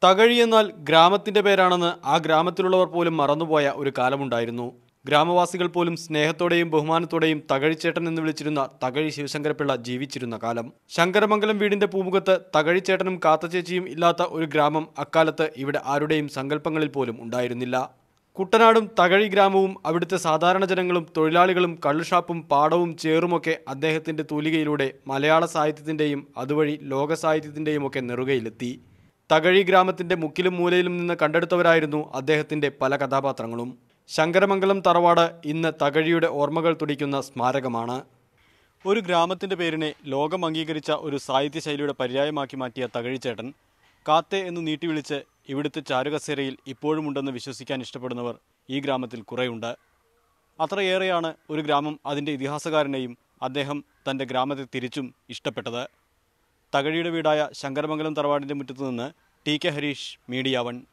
തകഴി എന്നാൽ ഗ്രാമത്തിന്റെ പേരാണെന്ന് ആ ഗ്രാമത്തിലുള്ളവർ പോലും മറന്നുപോയ ഒരു കാലമുണ്ടായിരുന്നു ഗ്രാമവാസികൾ പോലും സ്നേഹത്തോടെയും ബഹുമാനത്തോടെയും തകഴിച്ചേട്ടൻ എന്ന് വിളിച്ചിരുന്ന തകഴി ശിവശങ്കരപിള്ള ജീവിച്ചിരുന്ന കാലം ശങ്കരമംഗലം വീടിന്റെ പൂമുഖത്ത് തകഴിച്ചേട്ടനും കാത്തച്ചേച്ചിയും ഇല്ലാത്ത ഒരു ഗ്രാമം അക്കാലത്ത് ഇവിടെ ആരുടെയും സങ്കല്പങ്ങളിൽ പോലും ഉണ്ടായിരുന്നില്ല കുട്ടനാടും തകഴി ഗ്രാമവും അവിടുത്തെ സാധാരണ ജനങ്ങളും തൊഴിലാളികളും കള്ളുഷാപ്പും പാടവും ചേറുമൊക്കെ അദ്ദേഹത്തിന്റെ തൂലികയിലൂടെ മലയാള സാഹിത്യത്തിന്റെയും അതുവഴി ലോക സാഹിത്യത്തിന്റെയും ഒക്കെ നെറുകയിലെത്തി തകഴി ഗ്രാമത്തിന്റെ മുക്കിലും മൂലയിലും നിന്ന് കണ്ടെടുത്തവരായിരുന്നു അദ്ദേഹത്തിന്റെ പല കഥാപാത്രങ്ങളും ശങ്കരമംഗലം തറവാട് ഇന്ന് തകഴിയുടെ ഓർമ്മകൾ തുടിക്കുന്ന സ്മാരകമാണ് ഒരു ഗ്രാമത്തിന്റെ പേരിനെ ലോകം അംഗീകരിച്ച ഒരു സാഹിത്യശൈലിയുടെ പര്യായമാക്കി മാറ്റിയ തകഴിച്ചേട്ടൻ കാത്തെ എന്ന് നീട്ടി വിളിച്ച് ഇവിടുത്തെ ചാരുകസേരയിൽ ഇപ്പോഴുമുണ്ടെന്ന് വിശ്വസിക്കാൻ ഇഷ്ടപ്പെടുന്നവർ ഈ ഗ്രാമത്തിൽ കുറേയുണ്ട് അത്രയേറെയാണ് ഒരു ഗ്രാമം അതിൻ്റെ ഇതിഹാസകാരനെയും അദ്ദേഹം തൻ്റെ ഗ്രാമത്തെ തിരിച്ചും ഇഷ്ടപ്പെട്ടത് തകഴിയുടെ വീടായ ശങ്കരമംഗലം തറവാടിൻ്റെ മുറ്റത്തു നിന്ന് T K Harish Media one